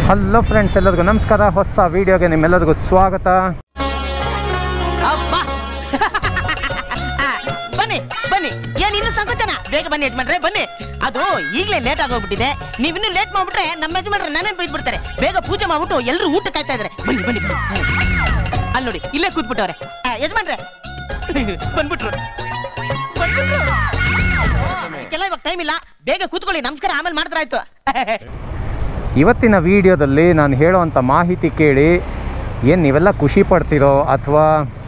Hello friends ಎಲ್ಲರಿಗೂ ನಮಸ್ಕಾರ ಹೊಸ ವಿಡಿಯೋಗೆ ನಿಮ್ಮೆಲ್ಲರಿಗೂ ಸ್ವಾಗತ ಅಬ್ಬಾ ಬನ್ನಿ ಬನ್ನಿ ಏನ್ ಇನ್ನು ಸಂಕೋಚನ ಬೇಗ ಬನ್ನಿ ಯಜಮಾನ್ರೆ ಬನ್ನಿ ಅದು ಈಗಲೇ ಲೇಟ್ ಆಗೋಗ್ಬಿಟ್ಟಿದೆ ನೀವಿನ್ನು ಲೇಟ್ ಮಾಡ್ಬಿಟ್ರೆ ನಮ್ಮ ಯಜಮಾನ್ರೆ ನಾನೇ ಬೈದ್ಬಿಡ್ತಾರೆ ಬೇಗ ಪೂಜೆ ಮಾಡ್ಬಿಟ್ಟು ಎಲ್ಲರೂ ಊಟ ಕಾಯ್ತಾ ಇದಾರೆ ಬನ್ನಿ ಬನ್ನಿ ಅಲ್ಲಿ ನೋಡಿ ಇಲ್ಲೇ ಕೂತ್ಬಿಟ್ಟವ್ರೆ ಆ, ಯಜಮಾನ್ರೆ ಬಂದ್ಬಿಟ್ರು ಬಂದ್ಬಿಟ್ರು. ಎಲ್ಲ ಇವಾಗ ಟೈಮ್ ಇಲ್ಲ ಬೇಗ ಕೂತ್ಕೊಳ್ಳಿ ನಮಸ್ಕಾರ ಆಮೇಲೆ ಮಾಡಿದ್ರಾಯ್ತು ಇವತ್ತಿನ ವಿಡಿಯೋದಲ್ಲಿ ನಾನು ಹೇಳುವಂಥ ಮಾಹಿತಿ ಕೇಳಿ ಏನು ನೀವೆಲ್ಲ ಖುಷಿ ಪಡ್ತಿರೋ ಅಥವಾ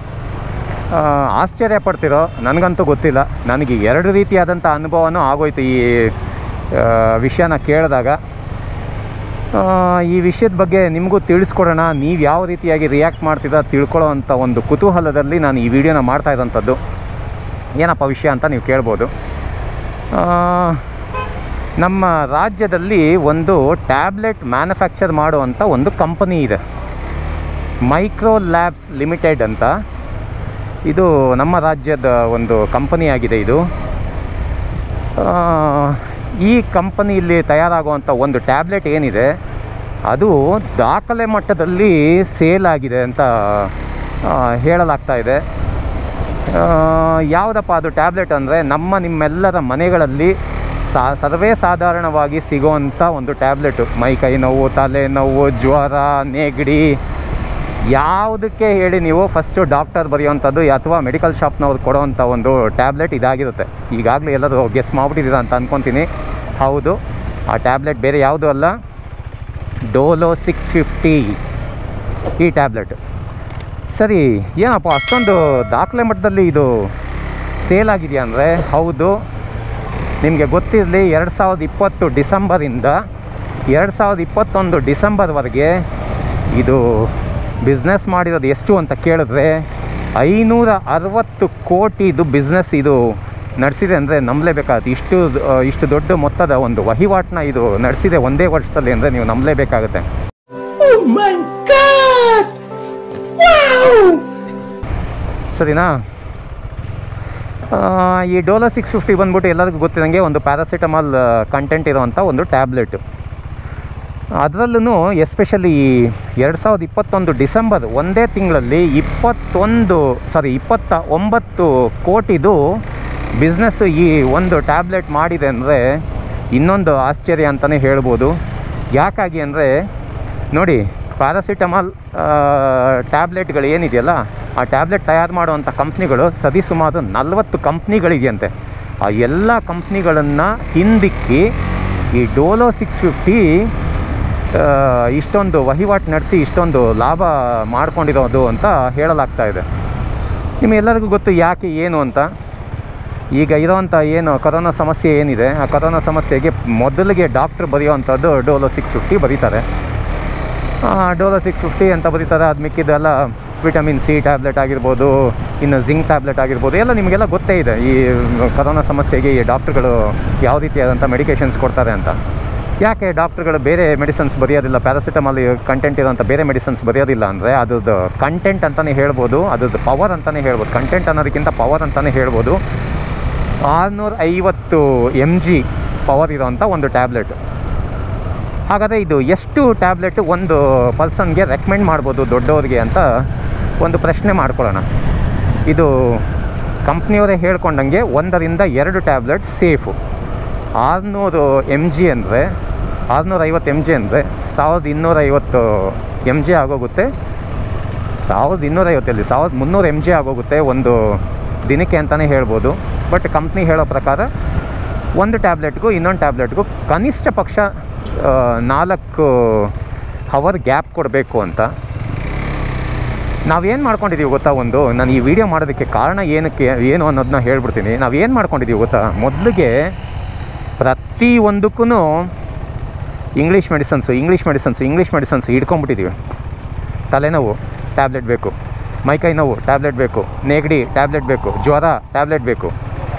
ಆಶ್ಚರ್ಯ ಪಡ್ತಿರೋ ನನಗಂತೂ ಗೊತ್ತಿಲ್ಲ ನನಗೆ ಎರಡು ರೀತಿಯಾದಂಥ ಅನುಭವನೂ ಆಗೋಯ್ತು ಈ ಆ, ವಿಷಯನ ಕೇಳಿದಾಗ ಆ, ಈ ವಿಷಯದ ಬಗ್ಗೆ ನಿಮಗೂ ತಿಳಿಸ್ಕೊಡೋಣ ನೀವು ಯಾವ ರೀತಿಯಾಗಿ ರಿಯಾಕ್ಟ್ ಮಾಡ್ತಿದ್ದ ತಿಳ್ಕೊಳ್ಳೋ ಅಂಥ ಒಂದು ಕುತೂಹಲದಲ್ಲಿ ನಾನು ಈ ವಿಡಿಯೋನ ಮಾಡ್ತಾ ಇರೋಂಥದ್ದು ಏನಪ್ಪ ವಿಷಯ ಅಂತ ನೀವು ಕೇಳ್ಬೋದು ಆ, ನಮ್ಮ ರಾಜ್ಯದಲ್ಲಿ ಒಂದು ಟ್ಯಾಬ್ಲೆಟ್ ಮ್ಯಾನುಫ್ಯಾಕ್ಚರ್ ಮಾಡುವಂಥ ಒಂದು ಕಂಪನಿ ಇದೆ ಮೈಕ್ರೋ ಲ್ಯಾಬ್ಸ್ ಲಿಮಿಟೆಡ್ ಅಂತ ಇದು ನಮ್ಮ ರಾಜ್ಯದ ಒಂದು ಕಂಪನಿ ಆಗಿದೆ ಇದು ಆ, ಈ ಕಂಪನಿಯಲ್ಲಿ ತಯಾರಾಗುವಂಥ ಒಂದು ಟ್ಯಾಬ್ಲೆಟ್ ಏನಿದೆ ಅದು ದಾಖಲೆ ಮಟ್ಟದಲ್ಲಿ ಸೇಲ್ ಆಗಿದೆ ಅಂತ ಆ, ಹೇಳಲಾಗ್ತಾ ಇದೆ ಆ, ಯಾವುದಪ್ಪ ಅದು ಟ್ಯಾಬ್ಲೆಟ್ ಅಂದರೆ ನಮ್ಮ ನಿಮ್ಮೆಲ್ಲರ ಮನೆಗಳಲ್ಲಿ ಸಾ ಸರ್ವೇ ಸಾಧಾರಣವಾಗಿ ಸಿಗೋವಂಥ ಒಂದು ಟ್ಯಾಬ್ಲೆಟು ಮೈ ಕೈ ನೋವು ತಲೆ ನೋವು ಜ್ವರ ನೆಗಡಿ ಯಾವುದಕ್ಕೆ ಹೇಳಿ ನೀವು ಫಸ್ಟು ಡಾಕ್ಟರ್ ಬರೆಯುವಂಥದ್ದು ಅಥವಾ ಮೆಡಿಕಲ್ ಶಾಪ್ನವ್ರು ಕೊಡೋವಂಥ ಒಂದು ಟ್ಯಾಬ್ಲೆಟ್ ಇದಾಗಿರುತ್ತೆ ಈಗಾಗಲೇ ಎಲ್ಲರೂ ಗೆಸ್ ಮಾಡಿಬಿಟ್ಟಿದ್ದೀರ ಅಂತ ಅಂದ್ಕೊತೀನಿ ಹೌದು ಆ ಟ್ಯಾಬ್ಲೆಟ್ ಬೇರೆ ಯಾವುದೂ ಅಲ್ಲ ಡೋಲೋ ಸಿಕ್ಸ್ ಫಿಫ್ಟಿ ಈ ಟ್ಯಾಬ್ಲೆಟ್ ಸರಿ ಏನಪ್ಪ ಅಷ್ಟೊಂದು ದಾಖಲೆ ಮಟ್ಟದಲ್ಲಿ ಇದು ಸೇಲ್ ಆಗಿದೆಯಾ ಅಂದರೆ ಹೌದು ನಿಮಗೆ ಗೊತ್ತಿರಲಿ ಎರಡು ಸಾವಿರದ ಇಪ್ಪತ್ತು ಡಿಸೆಂಬರಿಂದ ಎರಡು ಸಾವಿರದ ಇಪ್ಪತ್ತೊಂದು ಡಿಸೆಂಬರ್ವರೆಗೆ ಇದು ಬಿಸ್ನೆಸ್ ಮಾಡಿರೋದು ಎಷ್ಟು ಅಂತ ಕೇಳಿದ್ರೆ ಐನೂರ ಅರವತ್ತು ಕೋಟಿದು ಬಿಸ್ನೆಸ್ ಇದು ನಡೆಸಿದೆ ಅಂದರೆ ನಂಬಲೇಬೇಕಾಗುತ್ತೆ ಇಷ್ಟು ಆ, ಇಷ್ಟು ದೊಡ್ಡ ಮೊತ್ತದ ಒಂದು ವಹಿವಾಟನ್ನ ಇದು ನಡೆಸಿದೆ ಒಂದೇ ವರ್ಷದಲ್ಲಿ ಅಂದರೆ ನೀವು ನಂಬಲೇಬೇಕಾಗುತ್ತೆ ಸರಿನಾ ಆ, ಈ ಡೋಲೋ ಸಿಕ್ಸ್ ಫಿಫ್ಟಿ ಬಂದ್ಬಿಟ್ಟು ಎಲ್ಲರಿಗೂ ಗೊತ್ತಿದಂಗೆ ಒಂದು ಪ್ಯಾರಾಸಿಟಮಾಲ್ ಕಂಟೆಂಟ್ ಇರೋವಂಥ ಒಂದು ಟ್ಯಾಬ್ಲೆಟ್ ಅದರಲ್ಲೂ ಎಸ್ಪೆಷಲಿ ಎರಡು ಸಾವಿರದ ಇಪ್ಪತ್ತೊಂದು ಡಿಸೆಂಬರ್ ಒಂದೇ ತಿಂಗಳಲ್ಲಿ ಇಪ್ಪತ್ತೊಂದು ಸಾರಿ ಇಪ್ಪತ್ತ ಒಂಬತ್ತು ಕೋಟಿದು ಬಿಸ್ನೆಸ್ಸು ಈ ಒಂದು ಟ್ಯಾಬ್ಲೆಟ್ ಮಾಡಿದೆ ಅಂದರೆ ಇನ್ನೊಂದು ಆಶ್ಚರ್ಯ ಅಂತಲೇ ಹೇಳ್ಬೋದು ಯಾಕಾಗಿ ಅಂದರೆ ನೋಡಿ ಪ್ಯಾರಾಸಿಟಮಾಲ್ ಟ್ಯಾಬ್ಲೆಟ್ಗಳು ಏನಿದೆಯಲ್ಲ ಆ ಟ್ಯಾಬ್ಲೆಟ್ ತಯಾರು ಮಾಡುವಂಥ ಕಂಪ್ನಿಗಳು ಸರಿಸುಮಾರು ನಲವತ್ತು ಕಂಪ್ನಿಗಳಿದೆಯಂತೆ ಆ ಎಲ್ಲ ಕಂಪ್ನಿಗಳನ್ನು ಹಿಂದಿಕ್ಕಿ ಈ ಡೋಲೋ ಸಿಕ್ಸ್ ಫಿಫ್ಟಿ ಇಷ್ಟೊಂದು ವಹಿವಾಟು ನಡೆಸಿ ಇಷ್ಟೊಂದು ಲಾಭ ಮಾಡ್ಕೊಂಡಿರೋದು ಅಂತ ಹೇಳಲಾಗ್ತಾ ಇದೆ ನಿಮ್ಮೆಲ್ಲರಿಗೂ ಗೊತ್ತು ಯಾಕೆ ಏನು ಅಂತ ಈಗ ಇರೋವಂಥ ಏನು ಕರೋನಾ ಸಮಸ್ಯೆ ಏನಿದೆ ಆ ಕರೋನಾ ಸಮಸ್ಯೆಗೆ ಮೊದಲಿಗೆ ಡಾಕ್ಟ್ರ್ ಬರೆಯುವಂಥದ್ದು ಡೋಲೋ ಸಿಕ್ಸ್ ಫಿಫ್ಟಿ ಬರೀತಾರೆ ಡೋಲೋ ಸಿಕ್ಸ್ ಫಿಫ್ಟಿ ಅಂತ ಬರೀತಾರೆ ಅದು ಮಿಕ್ಕಿದೆಲ್ಲ ವಿಟಮಿನ್ ಸಿ ಟ್ಯಾಬ್ಲೆಟ್ ಆಗಿರ್ಬೋದು ಇನ್ನು ಜಿಂಕ್ ಟ್ಯಾಬ್ಲೆಟ್ ಆಗಿರ್ಬೋದು ಎಲ್ಲ ನಿಮಗೆಲ್ಲ ಗೊತ್ತೇ ಇದೆ ಈ ಕರೋನಾ ಸಮಸ್ಯೆಗೆ ಈ ಡಾಕ್ಟ್ರುಗಳು ಯಾವ ರೀತಿಯಾದಂಥ ಮೆಡಿಕೇಷನ್ಸ್ ಕೊಡ್ತಾರೆ ಅಂತ ಯಾಕೆ ಡಾಕ್ಟ್ರುಗಳು ಬೇರೆ ಮೆಡಿಸಿನ್ಸ್ ಬರೆಯೋದಿಲ್ಲ ಪ್ಯಾರಾಸಿಟಮಾಲ್ ಕಂಟೆಂಟ್ ಇರೋಂಥ ಬೇರೆ ಮೆಡಿಸಿನ್ಸ್ ಬರೆಯೋದಿಲ್ಲ ಅಂದರೆ ಅದ್ರದ್ದು ಕಂಟೆಂಟ್ ಅಂತಲೇ ಹೇಳ್ಬೋದು ಅದ್ರದ್ದು ಪವರ್ ಅಂತಲೇ ಹೇಳ್ಬೋದು ಕಂಟೆಂಟ್ ಅನ್ನೋದಕ್ಕಿಂತ ಪವರ್ ಅಂತಲೇ ಹೇಳ್ಬೋದು ಆರುನೂರ ಐವತ್ತು ಎಮ್ ಜಿ ಪವರ್ ಇರೋವಂಥ ಒಂದು ಟ್ಯಾಬ್ಲೆಟ್ ಹಾಗಾದರೆ ಇದು ಎಷ್ಟು ಟ್ಯಾಬ್ಲೆಟ್ ಒಂದು ಪರ್ಸನ್ಗೆ ರೆಕಮೆಂಡ್ ಮಾಡ್ಬೋದು ದೊಡ್ಡವ್ರಿಗೆ ಅಂತ ಒಂದು ಪ್ರಶ್ನೆ ಮಾಡ್ಕೊಳ್ಳೋಣ ಇದು ಕಂಪ್ನಿಯವರೇ ಹೇಳ್ಕೊಂಡಂಗೆ ಒಂದರಿಂದ ಎರಡು ಟ್ಯಾಬ್ಲೆಟ್ ಸೇಫು ಆರುನೂರು ಎಮ್ ಜಿ ಅಂದರೆ ಆರುನೂರ ಐವತ್ತು ಎಮ್ ಜಿ ಅಂದರೆ ಸಾವಿರದ ಇನ್ನೂರೈವತ್ತು ಎಮ್ ಜಿ ಆಗೋಗುತ್ತೆ ಸಾವಿರದ ಇನ್ನೂರೈವತ್ತಲ್ಲಿ ಸಾವಿರದ ಮುನ್ನೂರು ಎಮ್ ಜಿ ಆಗೋಗುತ್ತೆ ಒಂದು ದಿನಕ್ಕೆ ಅಂತಲೇ ಹೇಳ್ಬೋದು ಬಟ್ ಕಂಪ್ನಿ ಹೇಳೋ ಪ್ರಕಾರ ಒಂದು ಟ್ಯಾಬ್ಲೆಟ್ಗೂ ಇನ್ನೊಂದು ಟ್ಯಾಬ್ಲೆಟ್ಗೂ ಕನಿಷ್ಠ ಪಕ್ಷ ಆ, ನಾಲ್ಕು ಹವರ್ ಗ್ಯಾಪ್ ಕೊಡಬೇಕು ಅಂತ ನಾವೇನು ಮಾಡ್ಕೊಂಡಿದ್ದೀವಿ ಗೊತ್ತಾ ಒಂದು ನಾನು ಈ ವಿಡಿಯೋ ಮಾಡೋದಕ್ಕೆ ಕಾರಣ ಏನಕ್ಕೆ ಏನು ಅನ್ನೋದನ್ನ ಹೇಳ್ಬಿಡ್ತೀನಿ ನಾವೇನು ಮಾಡ್ಕೊಂಡಿದ್ದೀವಿ ಗೊತ್ತಾ ಮೊದಲಿಗೆ ಪ್ರತಿ ಒಂದಕ್ಕೂ English medicines English medicines English medicines ಹಿಡ್ಕೊಂಬಿಟ್ಟಿದ್ದೀವಿ ತಲೆನೋವು ಟ್ಯಾಬ್ಲೆಟ್ ಬೇಕು ಮೈಕೈ ನೋವು ಟ್ಯಾಬ್ಲೆಟ್ ಬೇಕು ನೆಗಡಿ ಟ್ಯಾಬ್ಲೆಟ್ ಬೇಕು ಜ್ವರ ಟ್ಯಾಬ್ಲೆಟ್ ಬೇಕು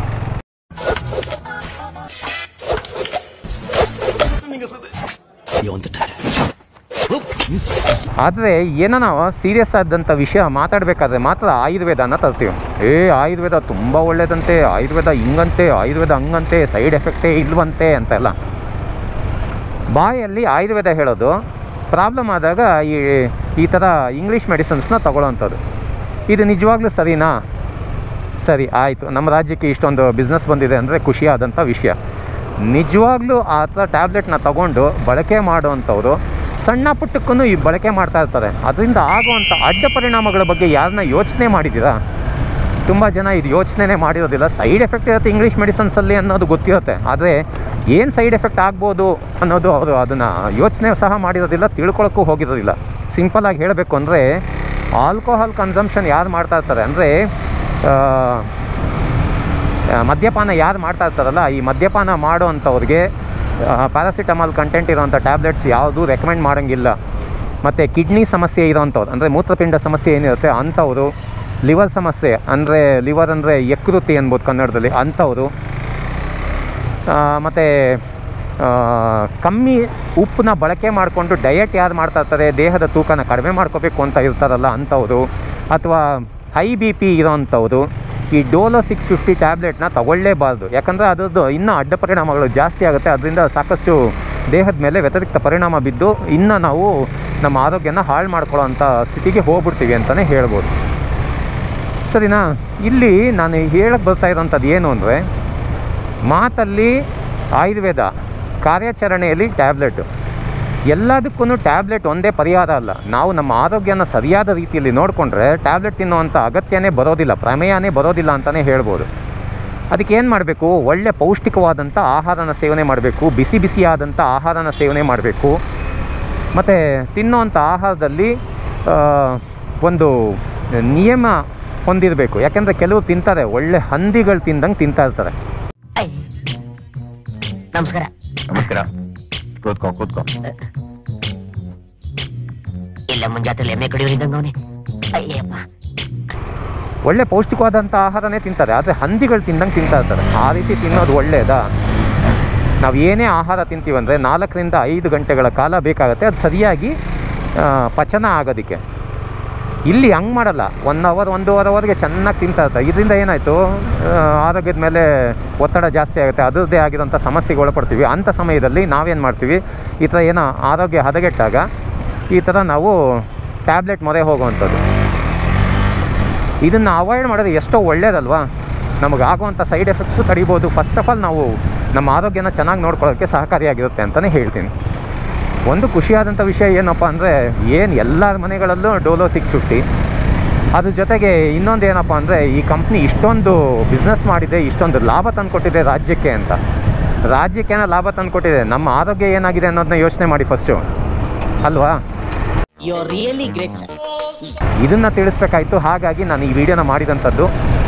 ಆದರೆ ಏನಾನ ಸೀರಿಯಸ್ ಆದಂಥ ವಿಷಯ ಮಾತಾಡಬೇಕಾದ್ರೆ ಮಾತ್ರ ಆಯುರ್ವೇದನ ತರ್ತೀವಿ ಏ ಆಯುರ್ವೇದ ತುಂಬ ಒಳ್ಳೇದಂತೆ ಆಯುರ್ವೇದ ಹಿಂಗಂತೆ ಆಯುರ್ವೇದ ಹಂಗಂತೆ ಸೈಡ್ ಎಫೆಕ್ಟೇ ಇಲ್ವಂತೆ ಅಂತೆಲ್ಲ ಬಾಯಲ್ಲಿ ಆಯುರ್ವೇದ ಹೇಳೋದು ಪ್ರಾಬ್ಲಮ್ ಆದಾಗ ಈ ಈ ಥರ ಇಂಗ್ಲೀಷ್ ಮೆಡಿಸಿನ್ಸ್ನ ತಗೊಳ್ಳೋವಂಥದ್ದು ಇದು ನಿಜವಾಗ್ಲೂ ಸರಿನಾ ಸರಿ ಆಯಿತು ನಮ್ಮ ರಾಜ್ಯಕ್ಕೆ ಇಷ್ಟೊಂದು ಬಿಸ್ನೆಸ್ ಬಂದಿದೆ ಅಂದರೆ ಖುಷಿಯಾದಂಥ ವಿಷಯ ನಿಜವಾಗ್ಲೂ ಆ ಥರ ಟ್ಯಾಬ್ಲೆಟ್ನ ತಗೊಂಡು ಬಳಕೆ ಮಾಡುವಂಥವ್ರು ಸಣ್ಣ ಪುಟ್ಟಕ್ಕೂ ಈ ಬಳಕೆ ಮಾಡ್ತಾ ಇರ್ತಾರೆ ಅದರಿಂದ ಆಗುವಂಥ ಅಡ್ಡ ಪರಿಣಾಮಗಳ ಬಗ್ಗೆ ಯಾರನ್ನ ಯೋಚನೆ ಮಾಡಿದ್ದೀರಾ ತುಂಬ ಜನ ಇದು ಯೋಚನೆ ಮಾಡಿರೋದಿಲ್ಲ ಸೈಡ್ ಎಫೆಕ್ಟ್ ಇರುತ್ತೆ ಇಂಗ್ಲೀಷ್ ಮೆಡಿಸನ್ಸಲ್ಲಿ ಅನ್ನೋದು ಗೊತ್ತಿರುತ್ತೆ ಆದರೆ ಏನು ಸೈಡ್ ಎಫೆಕ್ಟ್ ಆಗ್ಬೋದು ಅನ್ನೋದು ಅವರು ಅದನ್ನು ಯೋಚನೆ ಸಹ ಮಾಡಿರೋದಿಲ್ಲ ತಿಳ್ಕೊಳಕ್ಕೂ ಹೋಗಿರೋದಿಲ್ಲ ಸಿಂಪಲಾಗಿ ಹೇಳಬೇಕು ಅಂದರೆ ಆಲ್ಕೋಹಾಲ್ ಕನ್ಸಂಪ್ಷನ್ ಯಾರು ಮಾಡ್ತಾ ಇರ್ತಾರೆ ಅಂದರೆ ಮದ್ಯಪಾನ ಯಾರು ಮಾಡ್ತಾ ಇರ್ತಾರಲ್ಲ ಈ ಮದ್ಯಪಾನ ಮಾಡೋವಂಥವ್ರಿಗೆ ಪ್ಯಾರಾಸಿಟಮಾಲ್ ಕಂಟೆಂಟ್ ಇರೋವಂಥ ಟ್ಯಾಬ್ಲೆಟ್ಸ್ ಯಾವುದೂ ರೆಕಮೆಂಡ್ ಮಾಡೋಂಗಿಲ್ಲ ಮತ್ತು ಕಿಡ್ನಿ ಸಮಸ್ಯೆ ಇರೋವಂಥವ್ರು ಅಂದರೆ ಮೂತ್ರಪಿಂಡ ಸಮಸ್ಯೆ ಏನಿರುತ್ತೆ ಅಂಥವರು ಲಿವರ್ ಸಮಸ್ಯೆ ಅಂದರೆ ಲಿವರ್ ಅಂದರೆ ಯಕೃತಿ ಅನ್ಬೋದು ಕನ್ನಡದಲ್ಲಿ ಅಂಥವರು ಮತ್ತು ಕಮ್ಮಿ ಉಪ್ಪನ್ನ ಬಳಕೆ ಮಾಡಿಕೊಂಡು ಡಯಟ್ ಯಾರು ಮಾಡ್ತಾ ಇರ್ತಾರೆ ದೇಹದ ತೂಕನ ಕಡಿಮೆ ಮಾಡ್ಕೋಬೇಕು ಅಂತ ಇರ್ತಾರಲ್ಲ ಅಂಥವ್ರು ಅಥವಾ ಹೈ ಬಿ ಪಿ ಇರೋವಂಥವ್ರು ಈ ಡೋಲೋ ಸಿಕ್ಸ್ ಫಿಫ್ಟಿ ಟ್ಯಾಬ್ಲೆಟ್ನ ತಗೊಳ್ಳೇಬಾರ್ದು ಯಾಕಂದರೆ ಅದರದ್ದು ಇನ್ನೂ ಅಡ್ಡ ಪರಿಣಾಮಗಳು ಜಾಸ್ತಿ ಆಗುತ್ತೆ ಅದರಿಂದ ಸಾಕಷ್ಟು ದೇಹದ ಮೇಲೆ ವ್ಯತಿರಿಕ್ತ ಪರಿಣಾಮ ಬಿದ್ದು ಇನ್ನು ನಾವು ನಮ್ಮ ಆರೋಗ್ಯನ ಹಾಳು ಮಾಡ್ಕೊಳ್ಳೋ ಅಂಥ ಸ್ಥಿತಿಗೆ ಹೋಗ್ಬಿಡ್ತೀವಿ ಅಂತಲೇ ಹೇಳ್ಬೋದು ಸರಿನಾ ಇಲ್ಲಿ ನಾನು ಹೇಳಕ್ಕೆ ಬರ್ತಾ ಇರೋಂಥದ್ದು ಏನು ಅಂದರೆ ಮಾತಲ್ಲಿ ಆಯುರ್ವೇದ ಕಾರ್ಯಾಚರಣೆಯಲ್ಲಿ ಟ್ಯಾಬ್ಲೆಟು ಎಲ್ಲದಕ್ಕೂ ಟ್ಯಾಬ್ಲೆಟ್ ಒಂದೇ ಪರಿಹಾರ ಅಲ್ಲ ನಾವು ನಮ್ಮ ಆರೋಗ್ಯನ ಸರಿಯಾದ ರೀತಿಯಲ್ಲಿ ನೋಡಿಕೊಂಡ್ರೆ ಟ್ಯಾಬ್ಲೆಟ್ ತಿನ್ನುವಂಥ ಅಗತ್ಯನೇ ಬರೋದಿಲ್ಲ ಪ್ರಮೇಯನೇ ಬರೋದಿಲ್ಲ ಅಂತಲೇ ಹೇಳ್ಬೋದು ಅದಕ್ಕೆ ಏನು ಮಾಡಬೇಕು ಒಳ್ಳೆ ಪೌಷ್ಟಿಕವಾದಂಥ ಆಹಾರನ ಸೇವನೆ ಮಾಡಬೇಕು ಬಿಸಿ ಬಿಸಿಯಾದಂಥ ಆಹಾರನ ಸೇವನೆ ಮಾಡಬೇಕು ಮತ್ತು ತಿನ್ನೋವಂಥ ಆಹಾರದಲ್ಲಿ ಆ, ಒಂದು ನಿಯಮ ಹೊಂದಿರಬೇಕು ಯಾಕೆಂದರೆ ಕೆಲವರು ತಿಂತಾರೆ ಒಳ್ಳೆ ಹಂದಿಗಳು ತಿಂದಂಗೆ ತಿಂತಾ ಇರ್ತಾರೆ ಐ. ನಮಸ್ಕಾರ ನಮಸ್ಕಾರ ಕೂತ್ಕೋ ಕೂತ್ಕೋ ಇಲ್ಲ ಮುಂಜಾತಲ್ಲಿ ಎಮ್ಮೆ ಕಡಿಯೋರಿದ್ದಂಗ ಅವನೇ ಅಯ್ಯಪ್ಪ ಒಳ್ಳೆ ಪೌಷ್ಟಿಕವಾದಂಥ ಆಹಾರನೇ ತಿಂತಾರೆ ಆದರೆ ಹಂದಿಗಳು ತಿಂದಂಗೆ ತಿಂತಾ ಇರ್ತಾರೆ ಆ ರೀತಿ ತಿನ್ನೋದು ಒಳ್ಳೆಯದಾ ನಾವು ಏನೇ ಆಹಾರ ತಿಂತೀವಂದರೆ ನಾಲ್ಕರಿಂದ ಐದು ಗಂಟೆಗಳ ಕಾಲ ಬೇಕಾಗುತ್ತೆ ಅದು ಸರಿಯಾಗಿ ಆ, ಪಚನ ಆಗೋದಕ್ಕೆ ಇಲ್ಲಿ ಹಂಗೆ ಮಾಡಲ್ಲ ಒನ್ ಅವರ್ ಒಂದೂವರೆ ಅವರ್ಗೆ ಚೆನ್ನಾಗಿ ತಿಂತಾ ಇರ್ತಾರೆ ಇದರಿಂದ ಏನಾಯಿತು ಆರೋಗ್ಯದ ಮೇಲೆ ಒತ್ತಡ ಜಾಸ್ತಿ ಆಗುತ್ತೆ ಅದರದ್ದೇ ಆಗಿರೋಂಥ ಸಮಸ್ಯೆಗೆ ಒಳಪಡ್ತೀವಿ ಅಂಥ ಸಮಯದಲ್ಲಿ ನಾವೇನು ಮಾಡ್ತೀವಿ ಈ ಥರ ಏನೋ ಆರೋಗ್ಯ ಹದಗೆಟ್ಟಾಗ ಈ ಥರ ನಾವು ಟ್ಯಾಬ್ಲೆಟ್ ಮೊರೆ ಹೋಗುವಂಥದ್ದು ಇದನ್ನು ಅವಾಯ್ಡ್ ಮಾಡೋದು ಎಷ್ಟೋ ಒಳ್ಳೇದಲ್ವಾ ನಮಗೆ ಆಗುವಂಥ ಸೈಡ್ ಎಫೆಕ್ಟ್ಸು ತಡಿಬೋದು ಫಸ್ಟ್ ಆಫ್ ಆಲ್ ನಾವು ನಮ್ಮ ಆರೋಗ್ಯನ ಚೆನ್ನಾಗಿ ನೋಡ್ಕೊಳ್ಳೋಕ್ಕೆ ಸಹಕಾರಿಯಾಗಿರುತ್ತೆ ಅಂತಲೇ ಹೇಳ್ತೀನಿ ಒಂದು ಖುಷಿಯಾದಂಥ ವಿಷಯ ಏನಪ್ಪ ಅಂದರೆ ಏನು ಎಲ್ಲರ ಮನೆಗಳಲ್ಲೂ ಡೋಲೋ ಸಿಕ್ಸ್ ಫಿಫ್ಟಿ ಅದ್ರ ಜೊತೆಗೆ ಇನ್ನೊಂದು ಏನಪ್ಪ ಅಂದರೆ ಈ ಕಂಪ್ನಿ ಇಷ್ಟೊಂದು ಬಿಸ್ನೆಸ್ ಮಾಡಿದೆ ಇಷ್ಟೊಂದು ಲಾಭ ತಂದುಕೊಟ್ಟಿದೆ ರಾಜ್ಯಕ್ಕೆ ಅಂತ ರಾಜ್ಯಕ್ಕೇನೋ ಲಾಭ ತಂದುಕೊಟ್ಟಿದೆ ನಮ್ಮ ಆರೋಗ್ಯ ಏನಾಗಿದೆ ಅನ್ನೋದನ್ನ ಯೋಚನೆ ಮಾಡಿ ಫಸ್ಟು ಅಲ್ವಾ you are really great sir ಇದನ್ನು ತಿಳಿಸ್ಬೇಕಾಯ್ತು ಹಾಗಾಗಿ ನಾನು ಈ ವಿಡಿಯೋನ ಮಾಡಿದಂಥದ್ದು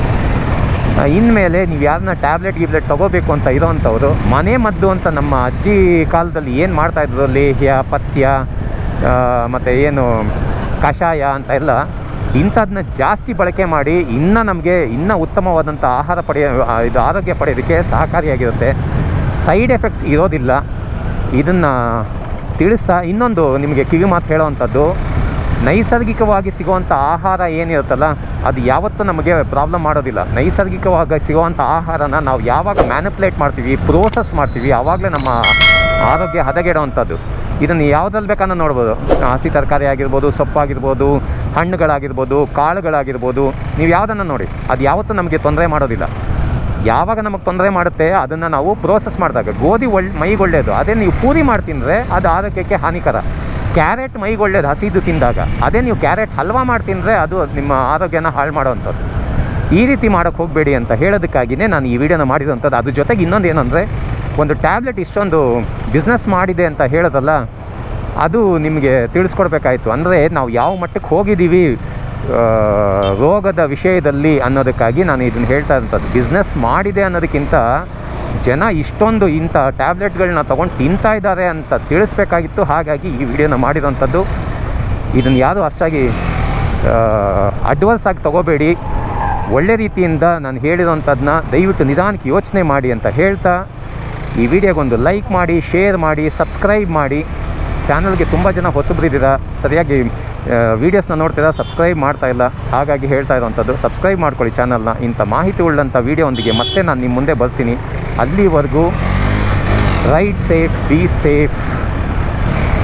ಆ, ಇನ್ಮೇಲೆ ನೀವು ಯಾರನ್ನ ಟ್ಯಾಬ್ಲೆಟ್ ಗಿಬ್ಲೆಟ್ ತೊಗೋಬೇಕು ಅಂತ ಇರೋವಂಥವ್ರು ಮನೆ ಮದ್ದು ಅಂತ ನಮ್ಮ ಅಜ್ಜಿ ಕಾಲದಲ್ಲಿ ಏನು ಮಾಡ್ತಾಯಿದ್ರು ಲೇಹ್ಯ ಪಥ್ಯ ಮತ್ತು ಏನು ಕಷಾಯ ಅಂತ ಎಲ್ಲ ಇಂಥದನ್ನ ಜಾಸ್ತಿ ಬಳಕೆ ಮಾಡಿ ಇನ್ನೂ ನಮಗೆ ಇನ್ನೂ ಉತ್ತಮವಾದಂಥ ಆಹಾರ ಪಡೆಯ ಆ, ಇದು ಆರೋಗ್ಯ ಪಡೆಯೋದಕ್ಕೆ ಸಹಕಾರಿಯಾಗಿರುತ್ತೆ ಸೈಡ್ ಎಫೆಕ್ಟ್ಸ್ ಇರೋದಿಲ್ಲ ಇದನ್ನು ತಿಳಿಸ್ತಾ ಇನ್ನೊಂದು ನಿಮಗೆ ಕಿವಿ ಮಾತು ಹೇಳೋವಂಥದ್ದು ನೈಸರ್ಗಿಕವಾಗಿ ಸಿಗುವಂಥ ಆಹಾರ ಏನಿರುತ್ತಲ್ಲ ಅದು ಯಾವತ್ತೂ ನಮಗೆ ಪ್ರಾಬ್ಲಮ್ ಮಾಡೋದಿಲ್ಲ ನೈಸರ್ಗಿಕವಾಗಿ ಸಿಗುವಂಥ ಆಹಾರನ ನಾವು ಯಾವಾಗ ಮ್ಯಾನಿಪ್ಯುಲೇಟ್ ಮಾಡ್ತೀವಿ ಪ್ರೋಸೆಸ್ ಮಾಡ್ತೀವಿ ಆವಾಗಲೇ ನಮ್ಮ ಆರೋಗ್ಯ ಹದಗೆಡುವಂಥದ್ದು ಇದನ್ನು ಯಾವುದ್ರಲ್ಲಿ ಬೇಕಾದ್ರೂ ನೋಡ್ಬೋದು ಹಸಿ ತರಕಾರಿ ಆಗಿರ್ಬೋದು ಸೊಪ್ಪಾಗಿರ್ಬೋದು ಹಣ್ಣುಗಳಾಗಿರ್ಬೋದು ಕಾಳುಗಳಾಗಿರ್ಬೋದು ನೀವು ಯಾವುದನ್ನು ನೋಡಿ ಅದು ಯಾವತ್ತೂ ನಮಗೆ ತೊಂದರೆ ಮಾಡೋದಿಲ್ಲ ಯಾವಾಗ ನಮಗೆ ತೊಂದರೆ ಮಾಡುತ್ತೆ ಅದನ್ನು ನಾವು ಪ್ರೋಸೆಸ್ ಮಾಡಿದಾಗ ಗೋಧಿ ಒಳ್ಳೆ ಮೈಗೆ ಒಳ್ಳೆಯದು ಅದೇ ನೀವು ಪೂರಿ ಮಾಡಿ ತಿಂದರೆ ಅದು ಆರೋಗ್ಯಕ್ಕೆ ಹಾನಿಕರ ಕ್ಯಾರೆಟ್ ಮೈಗೆ ಒಳ್ಳೇದು ಹಸಿದು ತಿಂದಾಗ ಅದೇ ನೀವು ಕ್ಯಾರೆಟ್ ಹಲ್ವಾ ಮಾಡಿ ತಿಂದರೆ ಅದು ನಿಮ್ಮ ಆರೋಗ್ಯನ ಹಾಳು ಮಾಡೋವಂಥದ್ದು ಈ ರೀತಿ ಮಾಡೋಕ್ಕೆ ಹೋಗಬೇಡಿ ಅಂತ ಹೇಳೋದಕ್ಕಾಗಿಯೇ ನಾನು ಈ ವಿಡಿಯೋನ ಮಾಡಿರೋಂಥದ್ದು ಅದ್ರ ಜೊತೆಗೆ ಇನ್ನೊಂದು ಏನಂದರೆ ಒಂದು ಟ್ಯಾಬ್ಲೆಟ್ ಇಷ್ಟೊಂದು ಬಿಸ್ನೆಸ್ ಮಾಡಿದೆ ಅಂತ ಹೇಳೋದಲ್ಲ ಅದು ನಿಮಗೆ ತಿಳಿಸ್ಕೊಡ್ಬೇಕಾಯ್ತು ಅಂದರೆ ನಾವು ಯಾವ ಮಟ್ಟಕ್ಕೆ ಹೋಗಿದ್ದೀವಿ ಆ, ರೋಗದ ವಿಷಯದಲ್ಲಿ ಅನ್ನೋದಕ್ಕಾಗಿ ನಾನು ಇದನ್ನು ಹೇಳ್ತಾ ಇರೋಂಥದ್ದು ಬಿಸ್ನೆಸ್ ಮಾಡಿದೆ ಅನ್ನೋದಕ್ಕಿಂತ ಜನ ಇಷ್ಟೊಂದು ಇಂಥ ಟ್ಯಾಬ್ಲೆಟ್ಗಳನ್ನ ತೊಗೊಂಡು ತಿಂತಾ ಇದ್ದಾರೆ ಅಂತ ತಿಳಿಸ್ಬೇಕಾಗಿತ್ತು ಹಾಗಾಗಿ ಈ ವಿಡಿಯೋನ ಮಾಡಿರೋಂಥದ್ದು ಇದನ್ನು ಯಾರು ಅಷ್ಟಾಗಿ ಅಡ್ವಾನ್ಸ್ ಆಗಿ ತೊಗೋಬೇಡಿ ಒಳ್ಳೆ ರೀತಿಯಿಂದ ನಾನು ಹೇಳಿರೋಂಥದ್ದನ್ನ ದಯವಿಟ್ಟು ನಿಧಾನಕ್ಕೆ ಯೋಚನೆ ಮಾಡಿ ಅಂತ ಹೇಳ್ತಾ ಈ ವಿಡಿಯೋಗೊಂದು ಲೈಕ್ ಮಾಡಿ ಶೇರ್ ಮಾಡಿ ಸಬ್ಸ್ಕ್ರೈಬ್ ಮಾಡಿ ಚಾನಲ್ಗೆ ತುಂಬ ಜನ ಹೊಸಬ್ರಿದ್ದೀರಾ ಸರಿಯಾಗಿ ವೀಡಿಯೋಸ್ನ ನೋಡ್ತೀರಾ ಸಬ್ಸ್ಕ್ರೈಬ್ ಮಾಡ್ತಾ ಇಲ್ಲ ಹಾಗಾಗಿ ಹೇಳ್ತಾ ಇರೋವಂಥದ್ದು ಸಬ್ಸ್ಕ್ರೈಬ್ ಮಾಡ್ಕೊಳ್ಳಿ ಚಾನಲ್ನ ಇಂಥ ಮಾಹಿತಿ ಉಳ್ಳಂಥ ವೀಡಿಯೋದೊಂದಿಗೆ ಮತ್ತೆ ನಾನು ನಿಮ್ಮ ಮುಂದೆ ಬರ್ತೀನಿ ಅಲ್ಲಿವರೆಗೂ ride safe be safe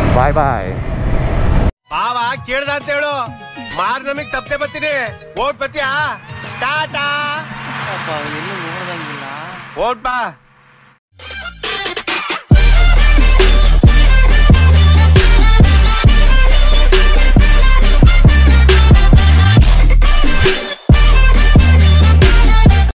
bye bye ಬಾವ ಕೇಳ್ದ ಅಂತ ಹೇಳು ಮಾರ್ ನಮಗ್ ತಪ್ಪದೆ ಬರ್ತೀನಿ ಓಟ್ ಬತ್ತೀಯಾ ಟಾಟಾ ಎಲ್ಲೂ ನೋಡ್ದಂಗಿಲ್ಲ ಓಟ್ ಬಾ